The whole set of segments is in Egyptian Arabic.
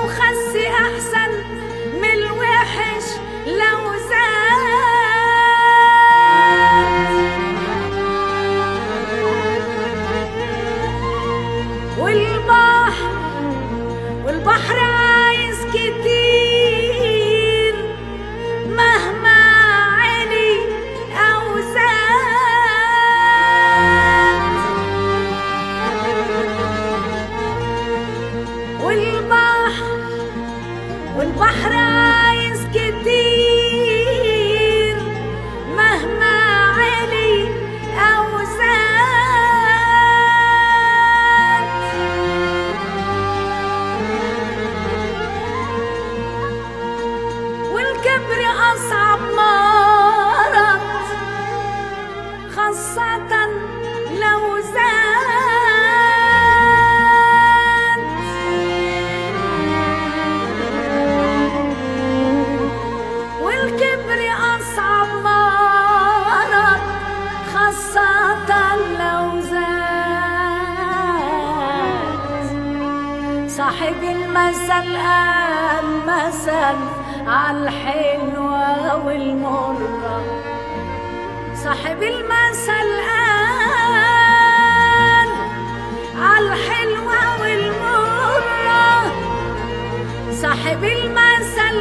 وخس احسن من الوحش لو زاد والبحر والبحر عايز كتير مهما علي او زاد والبحر والبحر عايز كتير مهما علي او زاد والكبر أصعب مرض خاصة لو زاد والكبر أصعب مرض خاصة لو زاد صاحب المثل قال مثل عالحلوة والمرة صاحب المثل قال عالحلوة والمرة صاحب المثل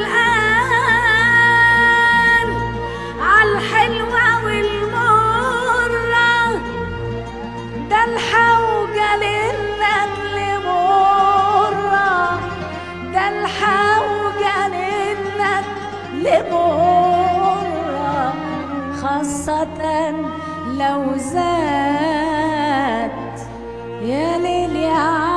قال عالحلوة والمرة ده الحوجة للنقل مرة ده الحوجة للنقل مرة خاصة لو زاد يا ليل يا